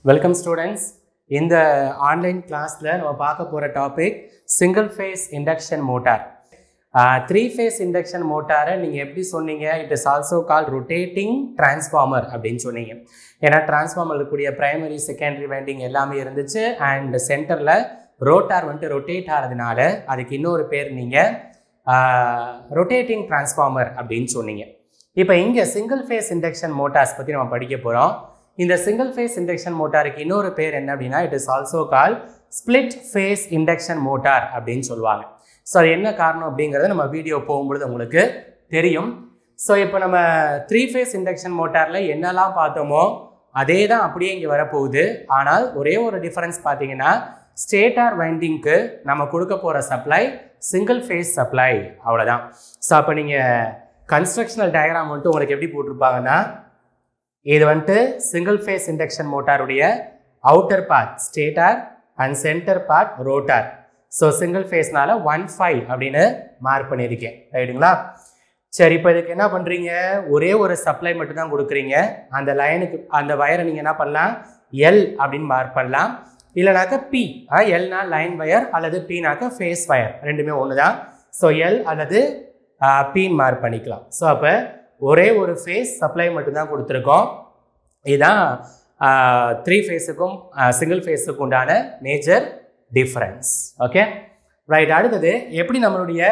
welcome students இந்த online கிளாஸில் நம்ம பார்க்க போகிற topic single phase induction motor three phase induction மோட்டாரை நீங்கள் எப்படி சொன்னீங்க it is also call rotating transformer அப்படின்னு சொன்னீங்க ஏன்னா டிரான்ஸ்ஃபார்மர் இருக்கக்கூடிய பிரைமரி செகண்டரி வைண்டிங் எல்லாமே இருந்துச்சு அண்ட் சென்டரில் ரோட்டார் வந்துட்டு ரொட்டேட் ஆகிறதுனால அதுக்கு இன்னொரு பேர் நீங்கள் ரொட்டேட்டிங் டிரான்ஸ்ஃபார்மர் அப்படின்னு சொன்னீங்க இப்போ இங்கே சிங்கிள் ஃபேஸ் இண்டக்ஷன் மோட்டார்ஸ் பற்றி நம்ம படிக்க போகிறோம் இந்த சிங்கிள் ஃபேஸ் இண்டக்ஷன் மோட்டாருக்கு இன்னொரு பேர் என்ன அப்படின்னா it is also call split phase induction motor அப்படின்னு சொல்லுவாங்க ஸோ அது என்ன காரணம் அப்படிங்கிறத நம்ம வீடியோ போகும்பொழுது உங்களுக்கு தெரியும் ஸோ இப்போ நம்ம த்ரீ ஃபேஸ் இண்டக்ஷன் மோட்டாரில் என்னெல்லாம் பார்த்தோமோ அதே தான் அப்படியே இங்கே வரப்போகுது ஆனால் ஒரே ஒரு டிஃபரன்ஸ் பார்த்தீங்கன்னா ஸ்டேட்டார் வைண்டிங்க்கு நம்ம கொடுக்க போகிற சப்ளை சிங்கிள் ஃபேஸ் சப்ளை அவ்வளோதான் ஸோ அப்போ நீங்கள் கன்ஸ்ட்ரக்ஷனல் டயக்ராம் வந்துட்டு உங்களுக்கு எப்படி போட்டிருப்பாங்கன்னா இது வந்துட்டு சிங்கிள் ஃபேஸ் இண்டக்ஷன் மோட்டாருடைய outer part stator and centre part rotor so single ஃபேஸ்னால ஒன் ஃபைவ் அப்படின்னு மார்க் பண்ணியிருக்கேன் ரைட்டுங்களா சரி இப்போ இதுக்கு என்ன பண்ணுறீங்க ஒரே ஒரு சப்ளை மட்டும் தான் கொடுக்குறீங்க அந்த லைனுக்கு அந்த வயரை நீங்கள் என்ன பண்ணலாம் எல் அப்படின்னு மார்க் பண்ணலாம் இல்லைனாக்கா பி எல்னா லைன் வயர் அல்லது பினாக்கா ஃபேஸ் வயர் ரெண்டுமே ஒன்று தான் ஸோ எல் அல்லது பின் மார்க் பண்ணிக்கலாம் ஸோ அப்போ ஒரே ஒரு ஃபேஸ் சப்ளை மட்டும்தான் கொடுத்துருக்கோம் இதுதான் த்ரீ ஃபேஸுக்கும் சிங்கிள் ஃபேஸுக்கும் உண்டான மேஜர் டிஃப்ரென்ஸ் ஓகே ரைட் அடுத்தது எப்படி நம்மளுடைய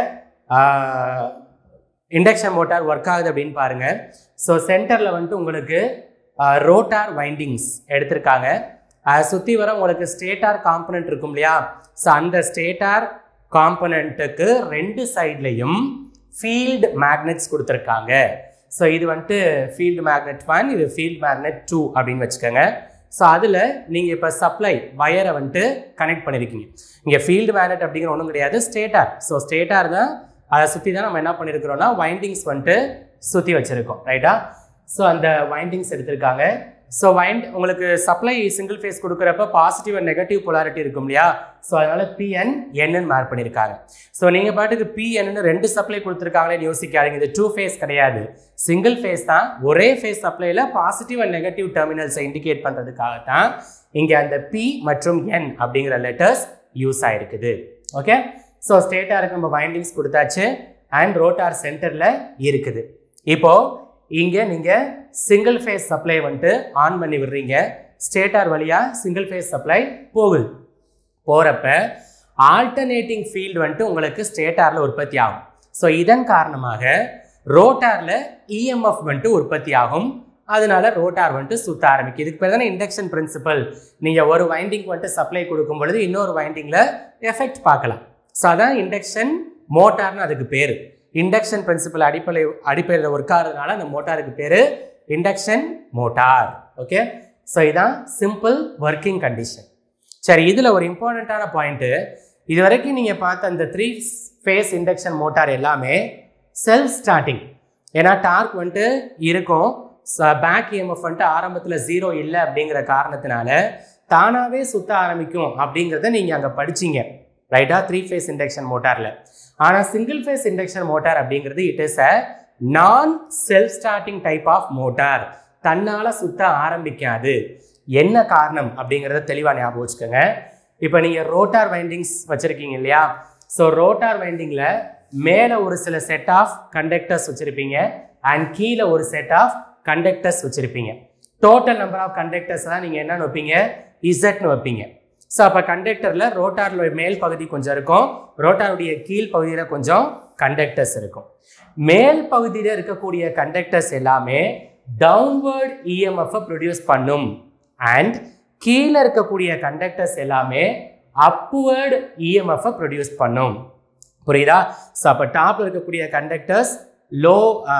இண்டக்ஷன் மோட்டார் ஒர்க் ஆகுது அப்படின்னு பாருங்கள் ஸோ சென்டரில் வந்துட்டு உங்களுக்கு ரோட்டார் வைண்டிங்ஸ் எடுத்திருக்காங்க சுற்றி வர உங்களுக்கு ஸ்டேட்டார் காம்பனண்ட் இருக்கும் இல்லையா ஸோ அந்த ஸ்டேட்டார் காம்பனண்ட்டுக்கு ரெண்டு சைட்லையும் ஃபீல்டு மேக்னெட்ஸ் கொடுத்துருக்காங்க ஸோ இது வந்துட்டு ஃபீல்டு மேக்னெட் ஒன் இது ஃபீல்டு மேக்னெட் டூ அப்படின்னு வச்சுக்கோங்க ஸோ அதில் நீங்கள் இப்போ சப்ளை வயரை வந்துட்டு கனெக்ட் பண்ணியிருக்கீங்க இங்கே ஃபீல்டு மேக்னெட் அப்படிங்கிற ஒன்றும் கிடையாது ஸ்டேட்டார் ஸோ ஸ்டேட்டார் தான் அதை சுற்றி தான் நம்ம என்ன பண்ணியிருக்கிறோம்னா வைண்டிங்ஸ் வந்துட்டு சுற்றி வச்சுருக்கோம் ரைட்டா ஸோ அந்த வைண்டிங்ஸ் எடுத்திருக்காங்க ஸோ வைண்ட் உங்களுக்கு சப்ளை சிங்கிள் ஃபேஸ் கொடுக்குறப்ப பாசிட்டிவ் அண்ட் நெகட்டிவ் பொலாரிட்டி இருக்கும் இல்லையா ஸோ அதனால் பிஎன் என்னன்னு மார்க் பண்ணியிருக்காங்க ஸோ நீங்கள் பாட்டுக்கு பிஎன்னு ரெண்டு சப்ளை கொடுத்துருக்காங்களேன்னு யோசிக்காதீங்க இது டூ ஃபேஸ் கிடையாது சிங்கிள் ஃபேஸ் தான் ஒரே ஃபேஸ் சப்ளையில் பாசிட்டிவ் அண்ட் நெகட்டிவ் டெர்மினல்ஸை இண்டிகேட் பண்ணுறதுக்காக தான் இங்கே அந்த பி மற்றும் என் அப்படிங்கிற லெட்டர்ஸ் யூஸ் ஆயிருக்குது ஓகே ஸோ ஸ்டேட்டாருக்கு நம்ம வைண்டிங்ஸ் கொடுத்தாச்சு அண்ட் ரோட்டார் சென்டரில் இருக்குது இப்போது இங்கே நீங்கள் சிங்கிள் ஃபேஸ் சப்ளை வந்துட்டு ஆன் பண்ணி விடுறீங்க ஸ்டேட்டார் வழியாக சிங்கிள் ஃபேஸ் சப்ளை போகுது போகிறப்ப ஆல்டர்னேட்டிங் ஃபீல்டு வந்துட்டு உங்களுக்கு ஸ்டேட்டாரில் உற்பத்தி ஆகும் ஸோ இதன் காரணமாக ரோட்டாரில் இஎம்எஃப் வந்துட்டு உற்பத்தி ஆகும் அதனால ரோட்டார் வந்துட்டு சுத்த ஆரம்பிக்கும் இதுக்கு பேர் தானே இண்டக்ஷன் பிரின்சிபல் நீங்கள் ஒரு வைண்டிங் வந்துட்டு சப்ளை கொடுக்கும் பொழுது இன்னொரு வைண்டிங்கில் எஃபெக்ட் பார்க்கலாம் ஸோ அதான் இண்டக்ஷன் மோட்டார்னு அதுக்கு பேர் இண்டக்ஷன் பிரின்சிபல் அடிப்படை அடிப்படையில் ஒர்க் ஆகிறதுனால அந்த மோட்டாருக்கு பேர் இண்டக்ஷன் மோட்டார் ஓகே ஸோ இதான் சிம்பிள் ஒர்க்கிங் கண்டிஷன் சரி இதில் ஒரு இம்பார்ட்டண்ட்டான பாயிண்ட்டு இது வரைக்கும் நீங்கள் பார்த்த அந்த த்ரீ ஃபேஸ் இண்டக்ஷன் மோட்டார் எல்லாமே செல்ஃப் ஸ்டார்டிங் ஏன்னா டார்க் வந்துட்டு இருக்கும் பேக் இஎம்எஃப் வந்துட்டு ஆரம்பத்தில் ஜீரோ இல்லை அப்படிங்கிற காரணத்தினால தானாகவே சுத்த ஆரம்பிக்கும் அப்படிங்கிறத நீங்கள் அங்கே படிச்சிங்க ரைட்டா த்ரீ ஃபேஸ் இண்டக்ஷன் மோட்டாரில் ஆனால் சிங்கிள் ஃபேஸ் இண்டக்ஷன் மோட்டார் அப்படிங்கிறது it is a non self starting type of motor தன்னால் சுத்த ஆரம்பிக்காது என்ன காரணம் அப்படிங்கிறத தெளிவாக ஞாபகம் வச்சுக்கோங்க இப்போ நீங்கள் ரோட்டார் வைண்டிங்ஸ் வச்சுருக்கீங்க இல்லையா ஸோ ரோட்டார் வைண்டிங்கில் மேலே ஒரு சில செட் ஆஃப் கண்டக்டர்ஸ் வச்சுருப்பீங்க அண்ட் கீழே ஒரு செட் ஆஃப் கண்டக்டர்ஸ் வச்சுருப்பீங்க டோட்டல் நம்பர் ஆஃப் கண்டக்டர்ஸ் தான் நீங்கள் என்னன்னு வைப்பீங்க இசட்னு வைப்பீங்க ஸோ அப்போ கண்டக்டரில் ரோட்டாரில் மேல் பகுதி கொஞ்சம் இருக்கும் ரோட்டாருடைய கீழ் பகுதியில் கொஞ்சம் கண்டக்டர்ஸ் இருக்கும் மேல் பகுதியில் இருக்கக்கூடிய கண்டக்டர்ஸ் எல்லாமே டவுன்வர்ட் இஎம்எஃப்பை ப்ரொடியூஸ் பண்ணும் அண்ட் கீழே இருக்கக்கூடிய கண்டக்டர்ஸ் எல்லாமே அப்வர்டு இஎம்எஃப்பை ப்ரொடியூஸ் பண்ணும் புரியுதா ஸோ அப்போ டாப்பில் இருக்கக்கூடிய conductors low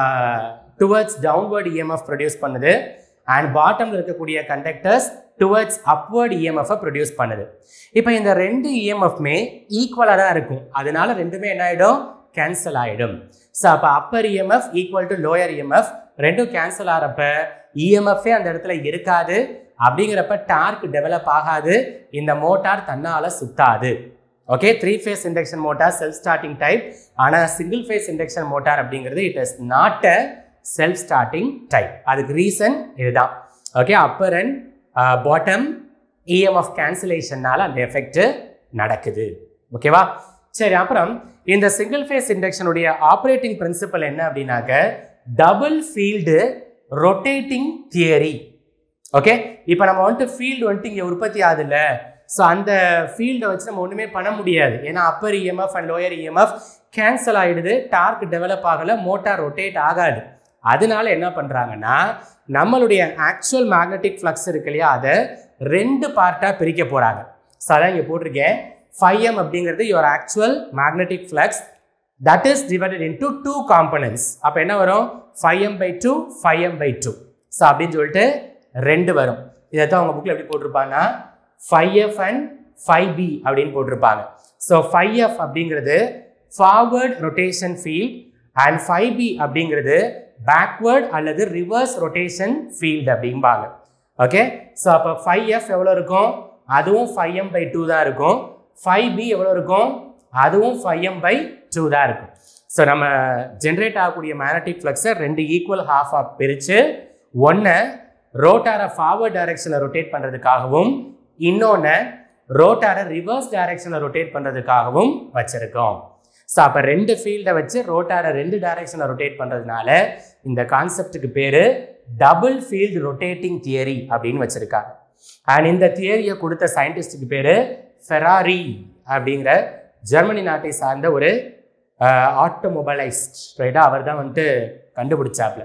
towards downward EMF produce பண்ணுது அண்ட் பாட்டமில் இருக்கக்கூடிய கண்டக்டர்ஸ் டுவர்ட்ஸ் அப்வர்ட் இஎம்எஃப்பை ப்ரொடியூஸ் பண்ணுது இப்போ இந்த ரெண்டு இஎம்எஃப்மே ஈக்குவலாக தான் இருக்கும் அதனால ரெண்டுமே என்ன ஆகிடும் கேன்சல் ஆகிடும் ஸோ அப்போ upper EMF equal to lower EMF ரெண்டும் கேன்சல் ஆகிறப்ப இஎம்எஃப்பே அந்த இடத்துல இருக்காது அப்படிங்கிறப்ப டார்க் டெவலப் ஆகாது இந்த மோட்டார் தன்னால் சுத்தாது okay three phase induction motor self starting type ஆனால் சிங்கிள் ஃபேஸ் இண்டக்ஷன் மோட்டார் அப்படிங்கிறது it is not a self starting type அதுக்கு ரீசன் இதுதான் okay upper and bottom EMF கேன்சலேஷன்னால அந்த எஃபெக்ட் நடக்குது ஓகேவா சரி அப்புறம் இந்த சிங்கிள் ஃபேஸ் இண்டக்ஷனுடைய ஆப்ரேட்டிங் பிரின்சிபல் என்ன அப்படின்னாக்க double field rotating theory okay இப்போ நம்ம வந்துட்டு ஃபீல்டு வந்துட்டு இங்கே உற்பத்தி ஆகுதுல்ல ஸோ அந்த ஃபீல்டை வச்சு நம்ம ஒன்றுமே பண்ண முடியாது ஏன்னா upper EMF and lower EMF cancel ஆகிடுது டார்க் டெவலப் ஆகலை மோட்டார் ரொட்டேட் ஆகாது அதனால என்ன பண்ணுறாங்கன்னா நம்மளுடைய ஆக்சுவல் மேக்னெட்டிக் ஃப்ளக்ஸ் இருக்கு இல்லையா அதை ரெண்டு பார்ட்டாக பிரிக்க போகிறாங்க ஸோ அதான் இங்கே போட்டிருக்கேன் ஃபைவ் எம் அப்படிங்கிறது your actual magnetic flux that is divided into two components அப்போ என்ன வரும் phi m by two phi m by two so அப்படின்னு சொல்லிட்டு ரெண்டு வரும் இதை தான் அவங்க புக்கில் எப்படி போட்டிருப்பாங்கன்னா phi f and phi b அப்படின்னு போட்டிருப்பாங்க ஸோ ஃபைவ் எஃப் அப்படிங்கிறது forward rotation field and phi b அப்படிங்கிறது பேக்வேர்ட் அல்லது ரிவர்ஸ் ரொட்டேஷன் ஃபீல்டு அப்படிம்பாங்க ஓகே ஸோ அப்போ ஃபைவ் எஃப் எவ்வளோ இருக்கும் அதுவும் ஃபைவ் எம் பை டூ தான் இருக்கும் ஃபைவ் பி எவ்வளோ இருக்கும் அதுவும் ஃபைவ் எம் பை டூ தான் இருக்கும் ஸோ நம்ம ஜென்ரேட் ஆகக்கூடிய மேக்னட்டிக் ஃப்ளக்ஸை ரெண்டு ஈக்குவல் ஹாஃப் ஆஃப் பிரித்து ஒன்றை ரோட்டாரை ஃபார்வர்ட் டைரக்ஷனில் ரொட்டேட் பண்ணுறதுக்காகவும் இன்னொன்று ரோட்டாரை ரிவர்ஸ் டைரக்ஷனில் ரொட்டேட் பண்ணுறதுக்காகவும் வச்சுருக்கோம் ஸோ அப்போ ரெண்டு ஃபீல்டை வச்சு ரோட்டாரை ரெண்டு டைரக்ஷனில் ரொட்டேட் பண்ணுறதுனால இந்த கான்செப்டுக்கு பேர் டபுள் ஃபீல்டு ரொட்டேட்டிங் தியரி அப்படின்னு வச்சுருக்காங்க அண்ட் இந்த தியரியை கொடுத்த சயின்டிஸ்டுக்கு பேர் ஃபெராரி அப்படிங்கிற ஜெர்மனி நாட்டை சார்ந்த ஒரு ஆட்டோமொபைலைஸ்ட் ரைட்டா அவர் தான் வந்துட்டு கண்டுபிடிச்சாப்ல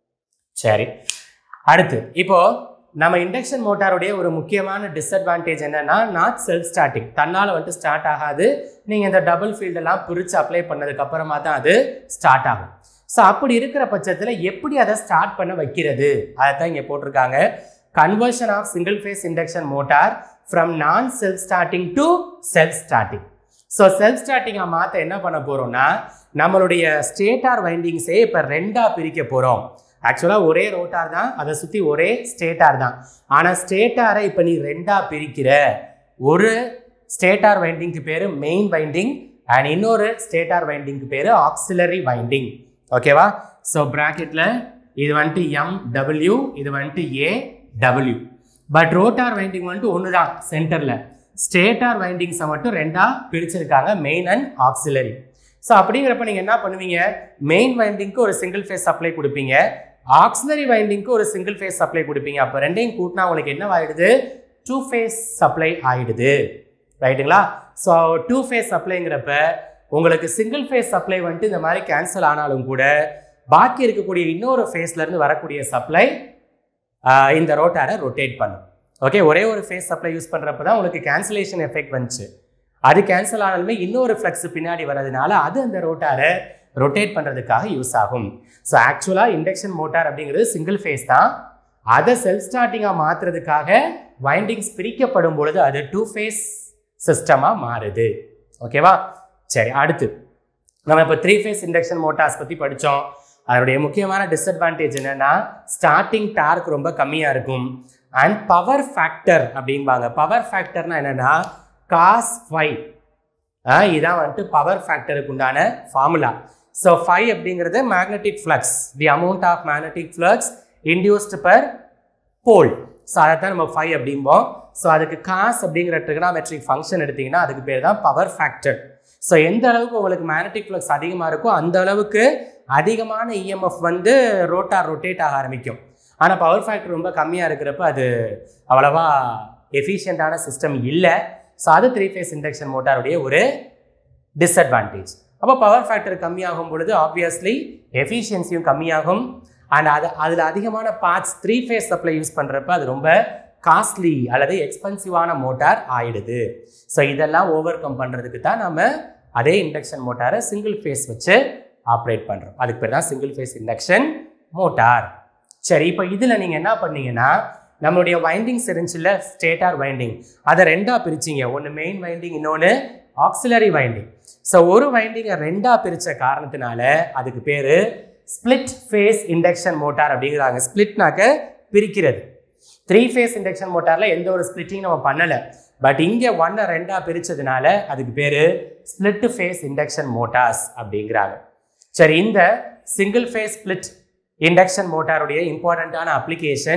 சரி அடுத்து இப்போ நம்ம இண்டக்ஷன் மோட்டாருடைய ஒரு முக்கியமான டிஸ்அட்வான்டேஜ் என்னன்னா நாட் செல்ஃப் ஸ்டார்டிங் தன்னால் வந்துட்டு ஸ்டார்ட் ஆகாது நீங்கள் இந்த டபுள் ஃபீல்டெல்லாம் பிரித்து அப்ளை பண்ணதுக்கு அப்புறமா தான் அது ஸ்டார்ட் ஆகும் ஸோ அப்படி இருக்கிற பட்சத்தில் எப்படி அதை ஸ்டார்ட் பண்ண வைக்கிறது அதை தான் இங்கே போட்டிருக்காங்க conversion of single phase induction motor from non self starting to self starting so self ஸ்டார்டிங்காக மாற்ற என்ன பண்ண போகிறோம்னா நம்மளுடைய ஸ்டேட்டார் வைண்டிங்ஸே இப்போ ரெண்டாக பிரிக்க போகிறோம் ஆக்சுவலாக ஒரே ரோட்டார் தான் அதை சுற்றி ஒரே ஸ்டேட்டார் தான் ஆனால் ஸ்டேட்டாரை இப்போ நீ ரெண்டாக பிரிக்கிற ஒரு ஸ்டேட்டார் வைண்டிங்க்கு பேர் மெயின் வைண்டிங் அண்ட் இன்னொரு ஸ்டேட்டார் வைண்டிங்க்கு பேர் ஆக்சிலரி வைண்டிங் ஓகேவா ஸோ ப்ராக்கெட்டில் இது வந்துட்டு எம் டபிள்யூ இது வந்துட்டு A W but rotor winding வந்துட்டு ஒன்று தான் சென்டரில் ஸ்டேட்டார் வைண்டிங்ஸை மட்டும் ரெண்டாக பிரிச்சிருக்காங்க மெயின் அண்ட் ஆக்சிலரி ஸோ அப்படிங்கிறப்ப நீங்கள் என்ன பண்ணுவீங்க மெயின் வைண்டிங்க்கு ஒரு சிங்கிள் ஃபேஸ் சப்ளை கொடுப்பீங்க ஆக்சிலரி வைண்டிங்க்கு ஒரு சிங்கிள் ஃபேஸ் சப்ளை கொடுப்பீங்க அப்போ ரெண்டையும் கூட்டினா உங்களுக்கு என்ன ஆயிடுது டூ ஃபேஸ் சப்ளை ஆயிடுது ரைட்டுங்களா ஸோ டூ ஃபேஸ் சப்ளைங்கிறப்ப உங்களுக்கு சிங்கிள் ஃபேஸ் சப்ளை வந்துட்டு இந்த மாதிரி கேன்சல் ஆனாலும் கூட பாக்கி இருக்கக்கூடிய இன்னொரு ஃபேஸ்லேருந்து வரக்கூடிய சப்ளை இந்த ரோட்டாரை ரொட்டேட் பண்ணும் ஓகே ஒரே ஒரு ஃபேஸ் சப்ளை யூஸ் பண்ணுறப்ப தான் உங்களுக்கு கேன்சலேஷன் எஃபெக்ட் வந்துச்சு அது கேன்சல் ஆனாலுமே இன்னொரு ஃப்ளக்ஸ் பின்னாடி வர்றதுனால அது அந்த ரோட்டாரை ரொட்டேட் பண்ணுறதுக்காக யூஸ் ஆகும் ஸோ ஆக்சுவலாக இண்டக்ஷன் மோட்டார் அப்படிங்கிறது சிங்கிள் ஃபேஸ் தான் அதை செல்ஃப் ஸ்டார்டிங்காக மாற்றுறதுக்காக வைண்டிங்ஸ் பிரிக்கப்படும் பொழுது அது டூ ஃபேஸ் சிஸ்டமாக மாறுது ஓகேவா சரி அடுத்து நம்ம இப்போ த்ரீ ஃபேஸ் இண்டக்ஷன் மோட்டார்ஸ் பற்றி படித்தோம் அதனுடைய முக்கியமான டிஸ்அட்வான்டேஜ் என்னென்னா ஸ்டார்டிங் டார்க் ரொம்ப கம்மியாக இருக்கும் அண்ட் பவர் ஃபேக்டர் அப்படிம்பாங்க பவர் ஃபேக்டர்னா என்னென்னா காஸ் ஃபைவ் இதான் வந்துட்டு பவர் ஃபேக்டருக்கு உண்டான ஃபார்முலா ஸோ ஃபைவ் அப்படிங்கிறது magnetic flux the amount of magnetic flux induced per pole so அதை தான் நம்ம ஃபைவ் அப்படிம்போம் ஸோ அதுக்கு காஸ் அப்படிங்கிற ட்ரிகனாமெட்ரிக் ஃபங்க்ஷன் எடுத்தீங்கன்னா அதுக்கு பேர் தான் பவர் ஃபேக்டர் ஸோ எந்த அளவுக்கு உங்களுக்கு மேக்னெட்டிக் ஃப்ளக்ஸ் அதிகமாக இருக்கோ அந்த அளவுக்கு அதிகமான இஎம்எஃப் வந்து ரோட்டார் ரொட்டேட் ஆக ஆரம்பிக்கும் ஆனால் பவர் ஃபேக்டர் ரொம்ப கம்மியாக இருக்கிறப்ப அது அவ்வளவா எஃபிஷியண்ட்டான சிஸ்டம் இல்லை ஸோ அது த்ரீ ஃபேஸ் இண்டக்ஷன் மோட்டாருடைய ஒரு டிஸ்அட்வான்டேஜ் அப்போ பவர் ஃபேக்டர் கம்மியாகும் பொழுது ஆப்வியஸ்லி எஃபிஷியன்சியும் கம்மியாகும் அண்ட் அது அதில் அதிகமான parts three phase supply use பண்ணுறப்ப அது ரொம்ப காஸ்ட்லி அல்லது எக்ஸ்பென்சிவான மோட்டார் ஆயிடுது ஸோ இதெல்லாம் ஓவர் கம் பண்ணுறதுக்கு தான் நம்ம அதே இண்டக்ஷன் மோட்டாரை சிங்கிள் ஃபேஸ் வச்சு ஆப்ரேட் பண்ணுறோம் அதுக்கு பேர் தான் சிங்கிள் ஃபேஸ் இண்டக்ஷன் மோட்டார் சரி இப்போ இதில் நீங்கள் என்ன பண்ணீங்கன்னா நம்மளுடைய வைண்டிங்ஸ் இருந்துச்சுல்ல ஸ்டேட்டார் வைண்டிங் அதை ரெண்டாக பிரிச்சிங்க ஒன்று மெயின் வைண்டிங் இன்னொன்று ஆக்சிலரி வைண்டிங் ஸோ ஒரு வைண்டிங்கை ரெண்டாக பிரித்த காரணத்தினால அதுக்கு பேர் ஸ்பிளிட் ஃபேஸ் இண்டக்ஷன் மோட்டார் அப்படிங்கிறாங்க ஸ்பிளிட்னாக்க பிரிக்கிறது த்ரீ ஃபேஸ் இண்டக்ஷன் மோட்டாரில் எந்த ஒரு ஸ்பிளிட்டிங் நம்ம பண்ணலை பட் இங்கே ஒன்னை ரெண்டாக பிரித்ததுனால அதுக்கு பேர் ஸ்பிளிட் ஃபேஸ் இண்டக்ஷன் மோட்டார்ஸ் அப்படிங்கிறாங்க சரி இந்த சிங்கிள் ஃபேஸ் ஸ்பிளிட் இண்டக்ஷன் மோட்டாருடைய இம்பார்ட்டண்ட்டான application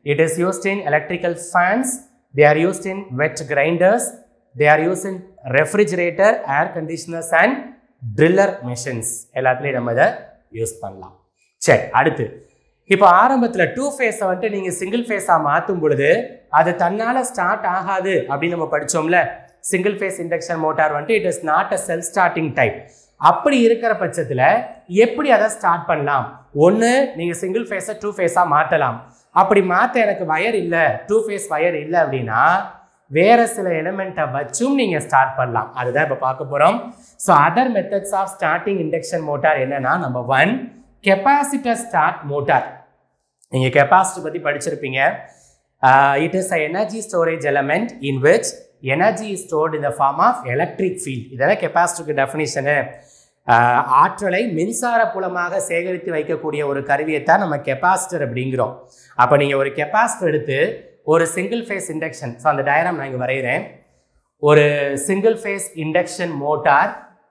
it is used in electrical fans they are used in wet grinders they are use in refrigerator air conditioners and driller machines எல்லாத்துலேயும் நம்ம இதை use பண்ணலாம் சரி அடுத்து இப்போ ஆரம்பத்தில் டூ ஃபேஸை வந்துட்டு நீங்கள் சிங்கிள் ஃபேஸாக மாற்றும் பொழுது அது தன்னால் ஸ்டார்ட் ஆகாது அப்படின்னு நம்ம படித்தோம்ல சிங்கிள் ஃபேஸ் இண்டக்ஷன் மோட்டார் வந்துட்டு it is not a self starting type அப்படி இருக்கிற பட்சத்தில் எப்படி அதை ஸ்டார்ட் பண்ணலாம் ஒன்று நீங்கள் சிங்கிள் ஃபேஸை டூ ஃபேஸாக மாற்றலாம் அப்படி மாற்ற எனக்கு வயர் இல்லை டூ ஃபேஸ் வயர் இல்லை அப்படின்னா வேற சில எலிமெண்ட்டை வச்சும் நீங்கள் ஸ்டார்ட் பண்ணலாம் அதுதான் இப்போ பார்க்க போகிறோம் so other methods of starting induction motor என்னன்னா number one capacitor start motor நீங்கள் கெப்பாசிட்டி பற்றி படிச்சிருப்பீங்க it is a energy storage element in which energy is stored in the form of electric field இதெல்லாம் கெப்பாசிட்டிக்கு டெஃபினிஷனு ஆற்றலை மின்சார புலமாக சேகரித்து வைக்கக்கூடிய ஒரு கருவியை தான் நம்ம கெப்பாசிட்டர் அப்படிங்கிறோம் அப்போ நீங்கள் ஒரு கெப்பாசிட்டர் எடுத்து ஒரு சிங்கிள் ஃபேஸ் இண்டக்ஷன் ஸோ அந்த டயராம் நான் இங்கே வரைகிறேன் ஒரு single phase induction motor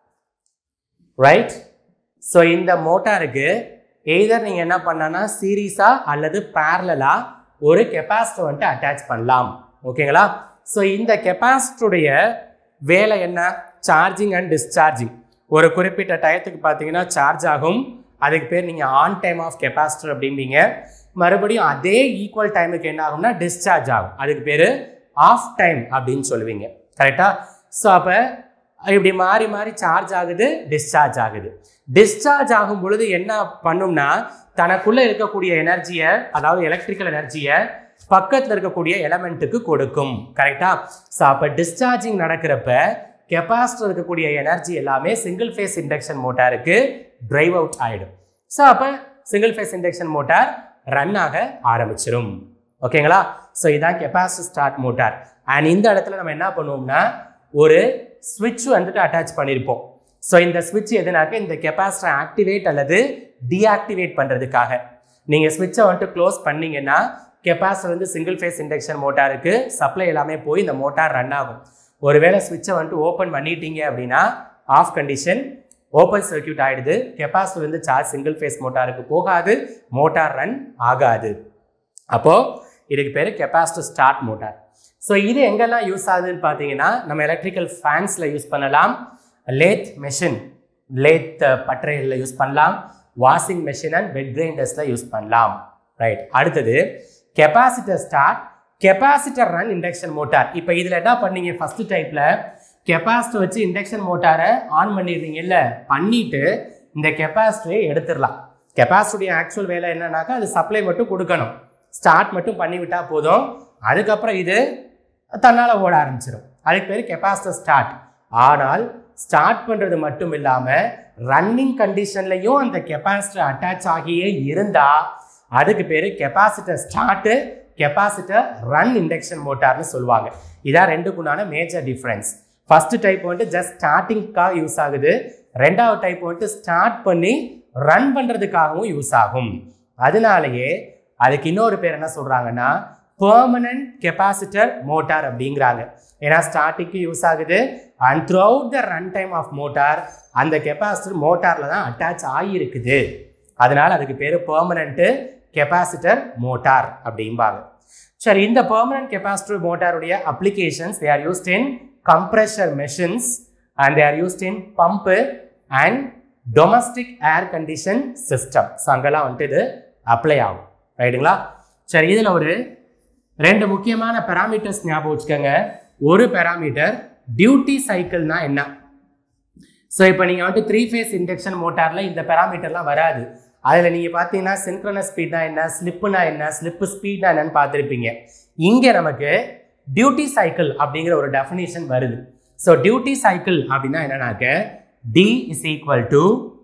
right so இந்த மோட்டாருக்கு எய்தர் நீங்கள் என்ன பண்ணனா சீரீஸாக அல்லது பேரலாக ஒரு கெப்பாசிட்டர் வந்துட்டு அட்டாச் பண்ணலாம் ஓகேங்களா ஸோ இந்த கெப்பாசிட்டருடைய வேலை என்ன சார்ஜிங் அண்ட் டிஸ்சார்ஜிங் ஒரு குறிப்பிட்ட டயத்துக்கு பார்த்தீங்கன்னா சார்ஜ் ஆகும் அதுக்கு பேர் நீங்கள் ஆன் டைம் ஆஃப் கெப்பாசிட்டர் அப்படிம்பீங்க மறுபடியும் அதே ஈக்குவல் டைமுக்கு என்ன ஆகும்னா டிஸ்சார்ஜ் ஆகும் அதுக்கு பேர் ஆஃப் டைம் அப்படின்னு சொல்லுவீங்க கரெக்டாக ஸோ அப்போ இப்படி மாறி மாறி சார்ஜ் ஆகுது டிஸ்சார்ஜ் ஆகுது டிஸ்சார்ஜ் ஆகும் பொழுது என்ன பண்ணும்னா தனக்குள்ளே இருக்கக்கூடிய எனர்ஜியை அதாவது எலக்ட்ரிக்கல் எனர்ஜியை பக்கத்தில் இருக்கக்கூடிய எலமெண்ட்டுக்கு கொடுக்கும் கரெக்டா ஸோ அப்போ டிஸ்சார்ஜிங் நடக்கிறப்ப கெப்பாசிட்டர் இருக்கக்கூடிய எனர்ஜி எல்லாமே சிங்கிள் ஃபேஸ் இண்டக்ஷன் மோட்டாருக்கு டிரைவ் அவுட் ஆகிடும் ஸோ அப்போ single phase induction motor run ஆக ஆரம்பிச்சிடும் ஓகேங்களா ஸோ இதான் கெப்பாசிட்டி ஸ்டார்ட் மோட்டார் அண்ட் இந்த இடத்துல நம்ம என்ன பண்ணுவோம்னா ஒரு ஸ்விட்ச் வந்துட்டு அட்டாச் பண்ணியிருப்போம் ஸோ இந்த ஸ்விட்ச் எதுனாக்க இந்த கெப்பாசிட்டரை ஆக்டிவேட் அல்லது டீஆக்டிவேட் பண்ணுறதுக்காக நீங்கள் ஸ்விட்சை வந்துட்டு க்ளோஸ் பண்ணீங்கன்னா கெப்பாசிட்டர் வந்து சிங்கிள் ஃபேஸ் இண்டக்ஷன் மோட்டாருக்கு சப்ளை எல்லாமே போய் இந்த மோட்டார் ரன் ஆகும் ஒருவேளை ஸ்விட்சை வந்துட்டு ஓப்பன் பண்ணிட்டீங்க அப்படின்னா ஆஃப் கண்டிஷன் ஓப்பன் சர்க்கியூட் ஆகிடுது கெப்பாசிட்டர் வந்து சார்ஜ் சிங்கிள் ஃபேஸ் மோட்டாருக்கு போகாது மோட்டார் ரன் ஆகாது அப்போது இதுக்கு பேர் கெப்பாசிட்டர் ஸ்டார்ட் மோட்டார் ஸோ இது எங்கெல்லாம் யூஸ் ஆகுதுன்னு பார்த்தீங்கன்னா நம்ம எலக்ட்ரிக்கல் ஃபேன்ஸில் யூஸ் பண்ணலாம் லேத் மெஷின் லேத் பட்டறைகளில் யூஸ் பண்ணலாம் வாஷிங் மெஷின் அண்ட் பெட் கிரைண்டர்ஸில் யூஸ் பண்ணலாம் ரைட் அடுத்தது capacitor start capacitor run induction motor இப்போ இதில் என்ன பண்ணீங்க ஃபர்ஸ்ட் டைப்பில் கெப்பாசிட்டர் வச்சு இண்டக்ஷன் மோட்டாரை ஆன் பண்ணிடுறீங்கல்ல பண்ணிட்டு இந்த கெப்பாசிட்டரை எடுத்துடலாம் கெப்பாசிட்டியுடைய ஆக்சுவல் வேலை என்னன்னாக்கா அது சப்ளை மட்டும் கொடுக்கணும் ஸ்டார்ட் மட்டும் பண்ணிவிட்டா போதும் அதுக்கப்புறம் இது தன்னால் ஓட ஆரம்பிச்சிடும் அதுக்கு பேர் கெப்பாசிட்டர் ஸ்டார்ட் ஆனால் ஸ்டார்ட் பண்ணுறது மட்டும் இல்லாமல் ரன்னிங் கண்டிஷன்லையும் அந்த கெப்பாசிட்டர் அட்டாச் ஆகியே இருந்தால் அதுக்கு பேர் capacitor start capacitor run induction மோட்டார்னு சொல்லுவாங்க இதான் ரெண்டுக்குண்டான மேஜர் டிஃப்ரென்ஸ் ஃபர்ஸ்ட் டைப் வந்துட்டு ஜஸ்ட் ஸ்டார்டிங்காக யூஸ் ஆகுது ரெண்டாவது டைப் வந்துட்டு ஸ்டார்ட் பண்ணி ரன் பண்ணுறதுக்காகவும் யூஸ் ஆகும் அதனாலேயே அதுக்கு இன்னொரு பேர் என்ன சொல்கிறாங்கன்னா பெர்மனன்ட் கெப்பாசிட்டர் மோட்டார் அப்படிங்கிறாங்க ஏன்னா ஸ்டார்டிங்க்கு யூஸ் ஆகுது and throughout the run time of motor அந்த கெப்பாசிட்டர் மோட்டாரில் தான் அட்டாச் ஆகியிருக்குது அதனால அதுக்கு பேர் பெர்மனண்ட்டு கெப்பாசிட்டர் மோட்டார் அப்படிம்பாங்க சரி இந்த பெர்மனன்ட் கெப்பாசிட்டர் மோட்டாருடைய applications they are used in compressor machines and they are used in pump and domestic air condition system so அங்கெல்லாம் வந்துட்டு இது அப்ளை ஆகும் ரைட்டுங்களா சரி இதில் ஒரு ரெண்டு முக்கியமான பேராமீட்டர்ஸ் ஞாபகம் வச்சுக்கோங்க ஒரு பேராமீட்டர் டியூட்டி சைக்கிள்னா என்ன ஸோ இப்போ நீங்கள் வந்துட்டு த்ரீ ஃபேஸ் இண்டக்ஷன் மோட்டாரில் இந்த பேராமீட்டர்லாம் வராது அதில் நீங்கள் பார்த்தீங்கன்னா சின்க்ரனஸ் ஸ்பீட்னா என்ன ஸ்லிப்புனா என்ன ஸ்லிப்பு ஸ்பீட்னா என்னன்னு பார்த்துருப்பீங்க இங்கே நமக்கு டியூட்டி சைக்கிள் அப்படிங்கிற ஒரு டெஃபினேஷன் வருது ஸோ டியூட்டி சைக்கிள் அப்படின்னா என்னன்னாக்க D is equal to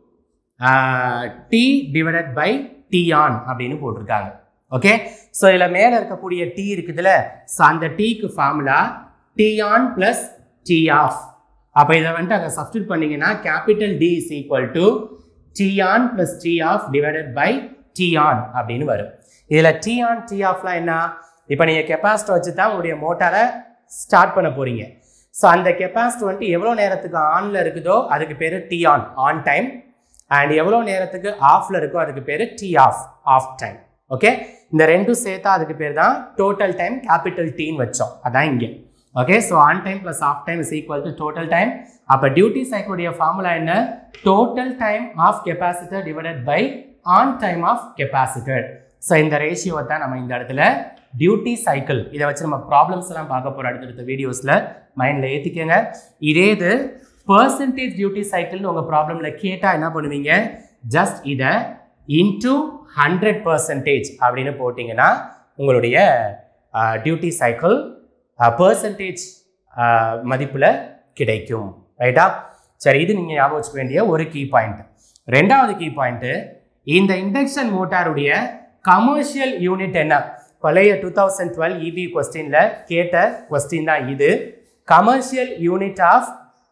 T divided by T on அப்படின்னு போட்டிருக்காங்க ஓகே ஸோ இதில் மேலே இருக்கக்கூடிய டி இருக்குதுல்ல ஸோ அந்த டீக்கு formula T on plus T off அப்போ இதை வந்துட்டு அங்கே சப்ஸ்டியூட் பண்ணீங்கன்னா capital D is equal to T on plus T off divided by T on அப்படின்னு வரும் இதில் டி ஆன் டி ஆஃப்லாம் என்ன இப்போ நீங்கள் கெப்பாசிட்டர் வச்சு தான் உங்களுடைய மோட்டாரை ஸ்டார்ட் பண்ண போகிறீங்க ஸோ அந்த கெப்பாசிட்டர் வந்துட்டு எவ்வளோ நேரத்துக்கு ஆனில் இருக்குதோ அதுக்கு பேர் T on on time and எவ்வளோ நேரத்துக்கு ஆஃபில் இருக்கோ அதுக்கு பேர் T off off time okay இந்த ரெண்டும் சேர்த்தா அதுக்கு பேர் தான் டோட்டல் டைம் கேபிட்டல் டீன்னு வச்சோம் அதான் இங்கே okay so on time plus off time is equal to total time அப்போ டியூட்டி சைக்கிளுடைய ஃபார்முலா என்ன total time of capacitor divided by on time of capacitor so இந்த ரேஷியோவை தான் நம்ம இந்த இடத்துல டியூட்டி சைக்கிள் இதை வச்சு நம்ம ப்ராப்ளம்ஸ் எல்லாம் பார்க்க போகிறோம் அடுத்தடுத்த வீடியோஸில் மைண்டில் ஏற்றிக்கங்க இதே இது பர்சன்டேஜ் டியூட்டி சைக்கிள்னு உங்கள் ப்ராப்ளமில் கேட்டால் என்ன பண்ணுவீங்க ஜஸ்ட் இதை இன்டூ ஹண்ட்ரட் பர்சன்டேஜ் அப்படின்னு போட்டிங்கன்னா உங்களுடைய டியூட்டி சைக்கிள் பர்சன்டேஜ் மதிப்பில் கிடைக்கும் ரைட்டா சரி இது நீங்கள் ஞாபகம் வச்சுக்க வேண்டிய ஒரு கீ பாயிண்ட் ரெண்டாவது கீ பாயிண்ட்டு இந்த இண்டக்ஷன் மோட்டாருடைய கமர்ஷியல் யூனிட் என்ன பழைய டூ தௌசண்ட் டுவெல் இவி கொஸ்டினில் கேட்ட கொஸ்டின் தான் இது commercial unit of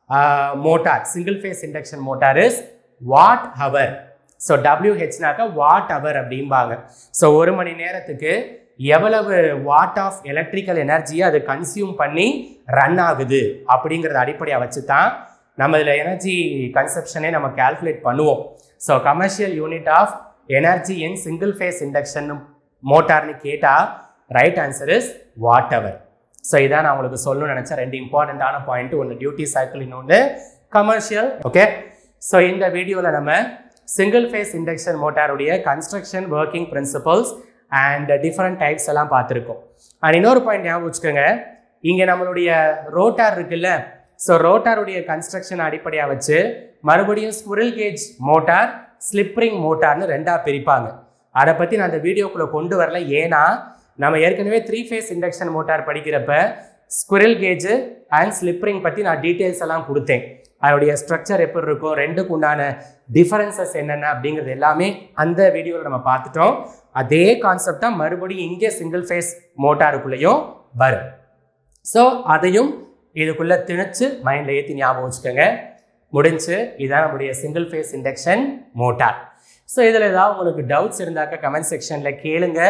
motor single phase induction motor is watt hour so டபிள்யூஹெச்னாக்க வாட் ஹவர் அப்படிம்பாங்க ஸோ ஒரு மணி நேரத்துக்கு எவ்வளவு வாட் ஆஃப் எலக்ட்ரிக்கல் எனர்ஜியை அது கன்சியூம் பண்ணி ரன் ஆகுது அப்படிங்கிறத அடிப்படையாக வச்சு தான் நம்ம இதில் எனர்ஜி கன்சப்ஷனே நம்ம கால்குலேட் பண்ணுவோம் so commercial unit of energy in single phase induction மோட்டார்னு கேட்டால் right answer is watt hour so இதான் நான் உங்களுக்கு சொல்லணும்னு நினச்சேன் ரெண்டு இம்பார்ட்டண்ட்டான பாயிண்ட் ஒன்று டியூட்டி சைக்கிள் இன்னொன்று கமர்ஷியல் ஓகே ஸோ இந்த வீடியோவில் நம்ம சிங்கிள் ஃபேஸ் இண்டக்ஷன் மோட்டாருடைய construction working principles and different types எல்லாம் பார்த்துருக்கோம் அண்ட் இன்னொரு பாயிண்ட் ஞாபகம் வச்சுக்கோங்க இங்கே நம்மளுடைய ரோட்டார் இருக்குல்ல ஸோ ரோட்டாருடைய கன்ஸ்ட்ரக்ஷன் அடிப்படையாக வச்சு மறுபடியும் ஸ்குரில் கேஜ் மோட்டார் ஸ்லிப்ரிங் மோட்டார்னு ரெண்டாக பிரிப்பாங்க அதை பற்றி நான் அந்த வீடியோக்குள்ளே கொண்டு வரல ஏன்னா நம்ம ஏற்கனவே த்ரீ ஃபேஸ் இண்டக்ஷன் மோட்டார் படிக்கிறப்ப ஸ்குரில் கேஜு அண்ட் ஸ்லிப்ரிங் பற்றி நான் டீட்டெயில்ஸ் எல்லாம் கொடுத்தேன் அதோடைய ஸ்ட்ரக்சர் எப்படி இருக்கும் ரெண்டுக்கு உண்டான டிஃபரன்சஸ் என்னென்ன அப்படிங்கிறது எல்லாமே அந்த வீடியோவில் நம்ம பார்த்துட்டோம் அதே கான்செப்ட் தான் மறுபடியும் இங்கே சிங்கிள் ஃபேஸ் மோட்டாருக்குள்ளேயும் வரும் ஸோ அதையும் இதுக்குள்ளே திணிச்சு மைண்டில் ஏற்றி ஞாபகம் வச்சுக்கோங்க முடிஞ்சு இதான் நம்முடைய single phase induction motor so இதில் ஏதாவது உங்களுக்கு டவுட்ஸ் இருந்தாக்க கமெண்ட் செக்ஷனில் கேளுங்க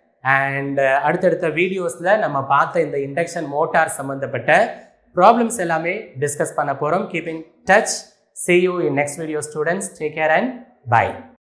அண்ட் அடுத்தடுத்த வீடியோஸில் நம்ம பார்த்த இந்த இண்டக்ஷன் மோட்டார் சம்மந்தப்பட்ட ப்ராப்ளம்ஸ் எல்லாமே டிஸ்கஸ் பண்ண போகிறோம் keeping touch see you in next video students take care and bye